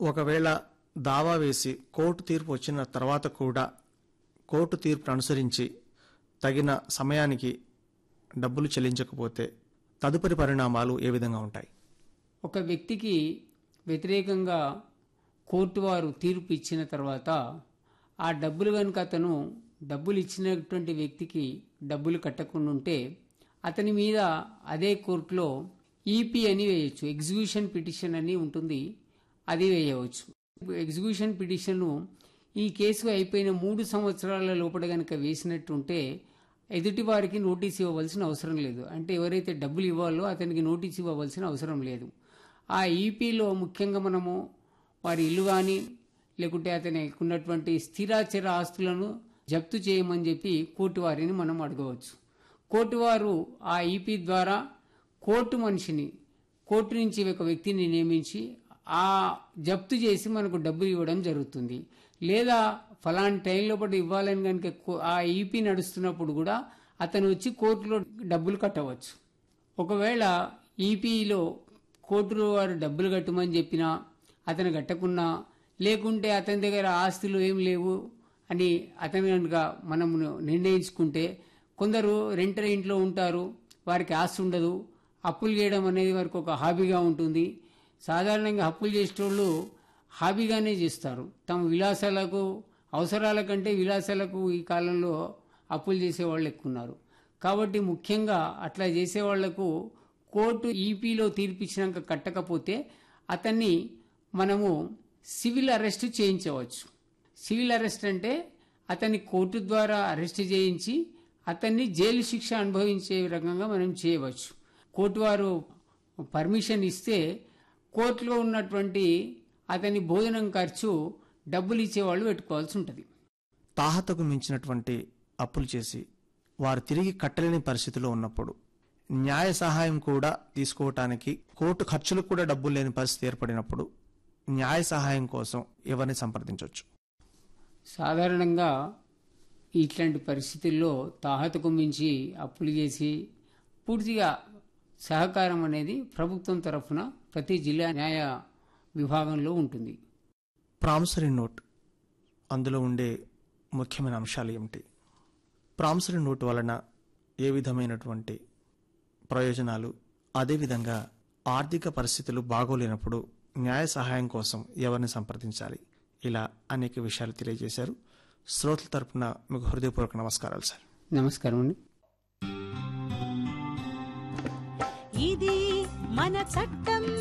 ఒకవేళ దావా వేసి కోర్టు తీర్పు వచ్చిన తర్వాత కూడా కోర్టు తీర్పును అనుసరించి తగిన సమయానికి డబ్బులు చెల్లించకపోతే తదుపరి పరిణామాలు ఏ విధంగా ఉంటాయి ఒక వ్యక్తికి వ్యతిరేకంగా కోర్టు వారు తీర్పు ఇచ్చిన తర్వాత ఆ డబ్బులు కనుక అతను డబ్బులు ఇచ్చినటువంటి వ్యక్తికి డబ్బులు కట్టకుండా ఉంటే అతని మీద అదే కోర్టులో ఈపీ అని వేయచ్చు ఎగ్జిక్యూషన్ పిటిషన్ అని ఉంటుంది అది వేయవచ్చు ఎగ్జిక్యూషన్ పిటిషన్ ఈ కేసు అయిపోయిన మూడు సంవత్సరాల లోపల గనక వేసినట్టుంటే ఎదుటి వారికి నోటీస్ ఇవ్వవలసిన అవసరం లేదు అంటే ఎవరైతే డబ్బులు ఇవ్వాలో అతనికి నోటీస్ ఇవ్వవలసిన అవసరం లేదు ఆ ఈపీలో ముఖ్యంగా మనము వారి ఇల్లు కానీ లేకుంటే అతనికి ఉన్నటువంటి స్థిరాచర ఆస్తులను జప్తు చేయమని చెప్పి కోర్టు వారిని మనం అడగవచ్చు కోర్టు వారు ఆ ఈపీ ద్వారా కోర్టు మనిషిని కోర్టు నుంచి ఒక వ్యక్తిని నియమించి ఆ జప్తు చేసి మనకు డబ్బులు ఇవ్వడం జరుగుతుంది లేదా ఫలాని టైంలో పాటు ఇవ్వాలని కనుక కో- ఆ ఈపీ నడుస్తున్నప్పుడు కూడా అతను వచ్చి కోర్టులో డబ్బులు కట్టవచ్చు ఒకవేళ ఈపీలో కోర్టు వారు డబ్బులు కట్టమని చెప్పినా అతను కట్టకున్నా లేకుంటే అతని దగ్గర ఆస్తులు ఏం లేవు అని అతను కనుక మనము నిర్ణయించుకుంటే కొందరు రెంటరీ ఇంట్లో ఉంటారు వారికి ఆస్తి ఉండదు అప్పులు చేయడం అనేది వారికి ఒక హాబీగా ఉంటుంది సాధారణంగా అప్పులు చేసేటోళ్ళు హాబీగానే చేస్తారు తమ విలాసాలకు అవసరాల కంటే విలాసాలకు ఈ కాలంలో అప్పులు చేసేవాళ్ళు ఎక్కువ ఉన్నారు కాబట్టి ముఖ్యంగా అట్లా చేసేవాళ్లకు కోర్టు ఈపీలో తీర్పిచ్చినాక కట్టకపోతే అతన్ని మనము సివిల్ అరెస్ట్ చేయించవచ్చు సివిల్ అరెస్ట్ అంటే అతన్ని కోర్టు ద్వారా అరెస్ట్ చేయించి అతన్ని జైలు శిక్ష అనుభవించే రకంగా మనం చేయవచ్చు కోర్టు వారు పర్మిషన్ ఇస్తే కోర్టులో ఉన్నటువంటి అతని భోజనం ఖర్చు డబ్బులు ఇచ్చేవాళ్ళు పెట్టుకోవాల్సి ఉంటుంది తాహతకు మించినటువంటి అప్పులు చేసి వారు తిరిగి కట్టలేని పరిస్థితిలో ఉన్నప్పుడు న్యాయ సహాయం కూడా తీసుకోవటానికి కోర్టు ఖర్చులకు కూడా డబ్బులు లేని పరిస్థితి ఏర్పడినప్పుడు న్యాయ సహాయం కోసం ఎవరిని సంప్రదించవచ్చు సాధారణంగా ఇట్లాంటి పరిస్థితుల్లో తాహతకు మించి అప్పులు చేసి పూర్తిగా సహకారం అనేది ప్రభుత్వం తరఫున ప్రతి జిల్లా న్యాయ విభాగంలో ఉంటుంది ప్రామిసరీ నోట్ అందులో ఉండే ముఖ్యమైన అంశాలు ఏమిటి ప్రామిసరీ నోట్ వలన ఏ విధమైనటువంటి ప్రయోజనాలు అదేవిధంగా ఆర్థిక పరిస్థితులు బాగోలేనప్పుడు న్యాయ సహాయం కోసం ఎవరిని సంప్రదించాలి ఇలా అనేక విషయాలు తెలియజేశారు శ్రోతల తరపున మీకు హృదయపూర్వక నమస్కారాలు సార్ నమస్కారం అండి ఇది మన చట్టం